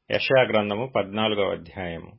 యెషయా గ్రంథము పద్నాలుగవ అధ్యాయము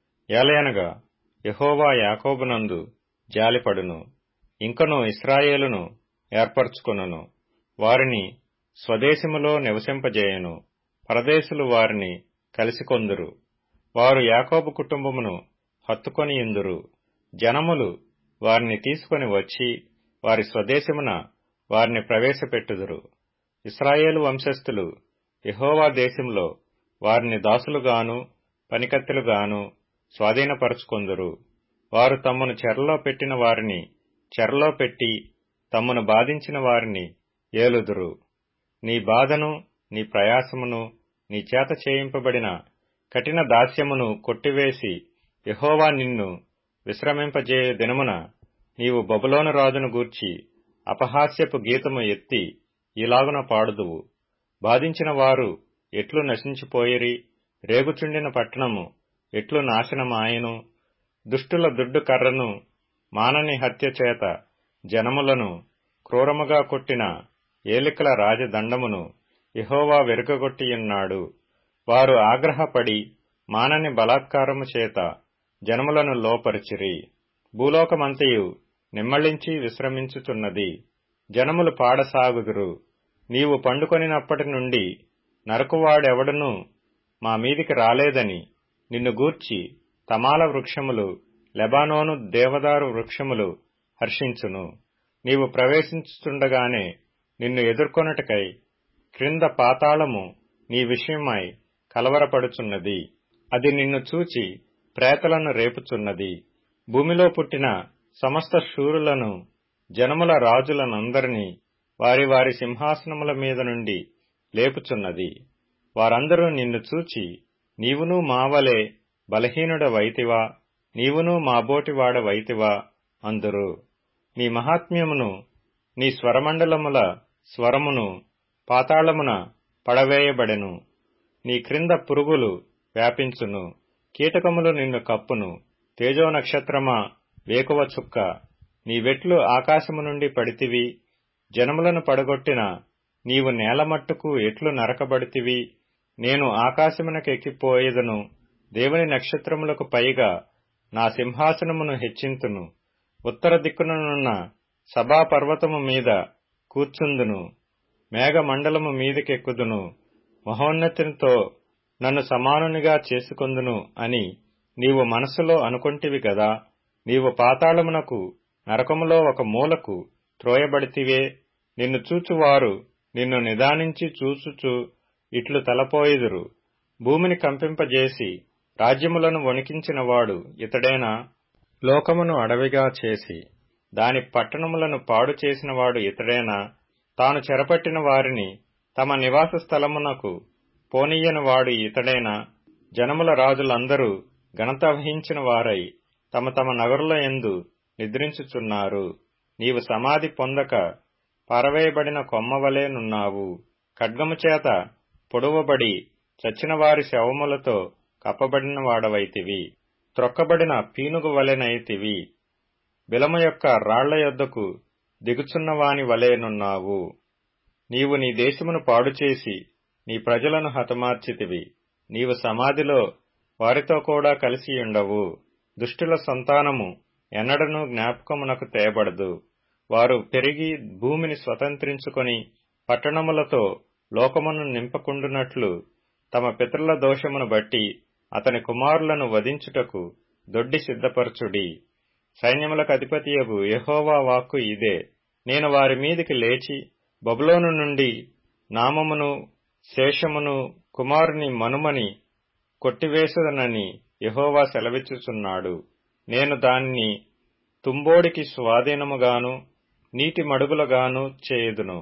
ఏలయనగా యెహోవా యాకోబునందు జాలిపడును ఇంకను ఇశ్రాయేలును ఏర్పరచుకొనును వారిని స్వదేశములో నివసింపజేయును పరదేశులు వారిని కలిసికొందురు వారు యాకోబు కుటుంబమును హత్తుకొనియుందురు జనములు వారిని తీసుకొని వచ్చి వారి స్వదేశమున వారిని ప్రవేశపెట్టుదురు ఇశ్రాయేలు వంశస్థులు యెహోవా దేశంలో వారిని దాసులుగాను పనికత్తెలుగాను స్వాధీనపరచుకొందురు వారు తమ్మును చెరలో పెట్టిన వారిని చెరలో పెట్టి తమ్మును బాధించిన వారిని ఏలుదురు నీ బాధను నీ ప్రయాసమును నీ చేత చేయింపబడిన కఠిన దాస్యమును కొట్టివేసి యెహోవా నిన్ను విశ్రమింపజేయ దినమున నీవు బబులోను రాజును గూర్చి అపహాస్యపు గీతము ఎత్తి ఇలాగున పాడుదువు బాధించిన వారు ఎట్లు నశించిపోయిరి రేగుచుండిన పట్టణము ఎట్లు నాశనమాయెను దుష్టుల దుడ్డు కర్రను మానని హత్య చేత జనములను క్రూరముగా కొట్టిన ఏలికల రాజదండమును యెహోవా వెరుకగొట్టియున్నాడు వారు ఆగ్రహపడి మానని బలాత్కారము చేత జనములను లోపరిచిరి భూలోకమంతయు నిమ్మళించి విశ్రమించుచున్నది జనములు పాడసాగుదురు నీవు పండుకొనినప్పటి నుండి నరకువాడెవడనూ మా మీదికి రాలేదని నిన్ను గూర్చి తమాల వృక్షములు లెబానోను దేవదారు వృక్షములు హర్షించును నీవు ప్రవేశించుచుండగానే నిన్ను ఎదుర్కొనుటకై క్రింద పాతాళము నీ విషయమై కలవరపడుచున్నది అది నిన్ను చూచి ప్రేతలను రేపుచున్నది భూమిలో పుట్టిన సమస్త శూరులను జనముల రాజులనందరినీ వారి వారి సింహాసనముల మీద నుండి లేపుచున్నది వారందరూ నిన్ను చూచి నీవునూ మావలే బలహీనుడవైతివా నీవునూ మాబోటివాడవైతివా అందురు నీ మహాత్మ్యమును నీ స్వరమండలముల స్వరమును పాతాళమున పడవేయబడెను నీ క్రింద పురుగులు వ్యాపించును కీటకములు నిన్ను కప్పును తేజో నక్షత్రమా వేకువ చుక్క నీ వెట్లు ఆకాశము నుండి పడితివి జనములను పడగొట్టిన నీవు నేలమట్టుకు ఎట్లు నరకబడితివి నేను ఆకాశమునకెక్కిపోయేదను దేవుని నక్షత్రములకు పైగా నా సింహాసనమును హెచ్చింతును ఉత్తర దిక్కుననున్న సభాపర్వతము మీద కూర్చుందును మేఘమండలము మీదకెక్కుదును మహోన్నతితో నన్ను సమానునిగా చేసుకొందును అని నీవు మనసులో అనుకొంటివి గదా నీవు పాతాళమునకు నరకములో ఒక మూలకు త్రోయబడితివే నిన్ను చూచువారు నిన్ను నిదానించి చూచుచు ఇట్లు తలపోయిదురు భూమిని కంపింపజేసి రాజ్యములను వణికించినవాడు ఇతడేనా లోకమును అడవిగా చేసి దాని పట్టణములను పాడు చేసినవాడు ఇతడేనా తాను చెరపట్టిన వారిని తమ నివాస స్థలమునకు పోనీయని వాడు ఇతడేనా జనముల రాజులందరూ ఘనత వహించిన వారై తమ తమ నగరుల ఎందు నిద్రించుచున్నారు నీవు సమాధి పొందక పారవేయబడిన కొమ్మవలేనున్నావు ఖడ్గము చేత పొడవబడి చచ్చిన వారి శవములతో కప్పబడిన వాడవైతివి త్రొక్కబడిన పీనుగు వలెనైతివి బిలము యొక్క రాళ్ల యొద్దకు దిగుచున్నవాని వలెనున్నావు నీవు నీ దేశమును పాడుచేసి నీ ప్రజలను హతమార్చితివి నీవు సమాధిలో వారితో కూడా కలిసియుండవు దుష్టుల సంతానము ఎన్నడనూ జ్ఞాపకమునకు తేబడదు వారు పెరిగి భూమిని స్వతంత్రించుకొని పట్టణములతో లోకమును నింపకుండునట్లు తమ పితరుల దోషమును బట్టి అతని కుమారులను వధించుటకు దొడ్డి సిద్ధపరచుడి సైన్యములకు అధిపతియగు యహోవా వాక్కు ఇదే నేను వారి మీదికి లేచి బబులోను నుండి నామమును శేషమును కుమారుని మనుమని కొట్టివేసదనని యహోవా సెలవిచ్చుచున్నాడు నేను దాన్ని తుంబోడికి స్వాధీనముగాను నీటి మడుగులగాను చేయుదును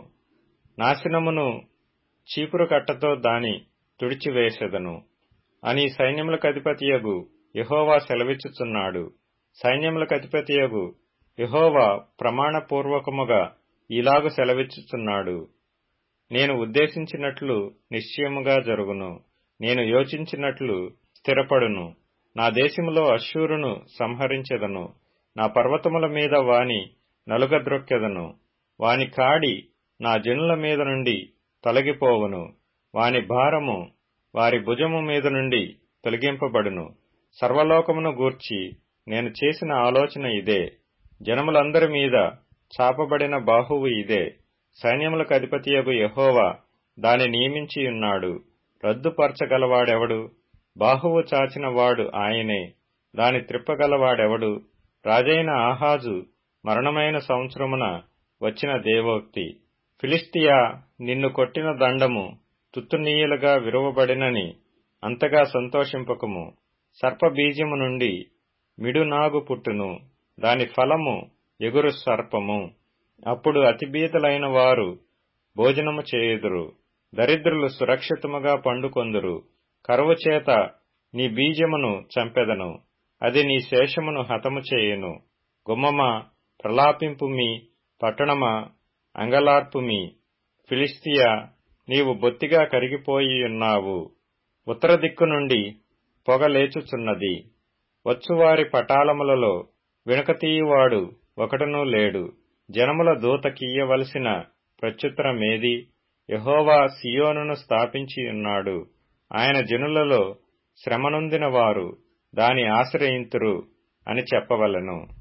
నాశనమును చీపురు కట్టతో దాని తుడిచివేసెదను అని సైన్యములకు అధిపతియగు యహోవా సెలవిచ్చుచున్నాడు సైన్యములకు అధిపతియగు యహోవా ప్రమాణపూర్వకముగా ఇలాగు సెలవిచ్చుచున్నాడు నేను ఉద్దేశించినట్లు నిశ్చయముగా జరుగును నేను యోచించినట్లు స్థిరపడును నా దేశములో అశ్షూరును సంహరించెదను నా పర్వతముల మీద వాని నలుగద్రొక్కెదను వాని కాడి నా జనుల మీద నుండి తొలగిపోవును వాని భారము వారి భుజము మీద నుండి తొలగింపబడును సర్వలోకమును గూర్చి నేను చేసిన ఆలోచన ఇదే జనములందరి మీద చాపబడిన బాహువు ఇదే సైన్యములకు అధిపతియగు యహోవా దాని నియమించియున్నాడు రద్దుపరచగలవాడెవడు బాహువు చాచిన వాడు ఆయనే దాని త్రిప్పగలవాడెవడు రాజైన ఆహాజు మరణమైన సంవత్సరమున వచ్చిన దేవోక్తి ఫిలిస్తియా నిన్ను కొట్టిన దండము తుత్తునీయులుగా విరువబడినని అంతగా సంతోషింపకము సర్పబీజము నుండి మిడునాగు పుట్టును దాని ఫలము ఎగురు సర్పము అప్పుడు అతిబీతలైన వారు భోజనము చేయుదురు దరిద్రులు సురక్షితముగా పండుకొందురు కరువు చేత నీ బీజమును చంపెదను అది నీ శేషమును హతము చేయును గుమ్మమా ప్రలాపింపుమి పట్టణమా అంగలార్పుమి ఫిలిస్తియా నీవు బొత్తిగా కరిగిపోయియున్నావు ఉత్తర దిక్కు నుండి పొగ లేచుచున్నది వచ్చువారి పటాలములలో వెనుకతీయువాడు ఒకడునూ లేడు జనముల దూత కీయవలసిన ప్రత్యుత్తరమేది యహోవా సియోనును స్థాపించియున్నాడు ఆయన జనులలో శ్రమనొందిన వారు దాని ఆశ్రయింతురు అని చెప్పవలను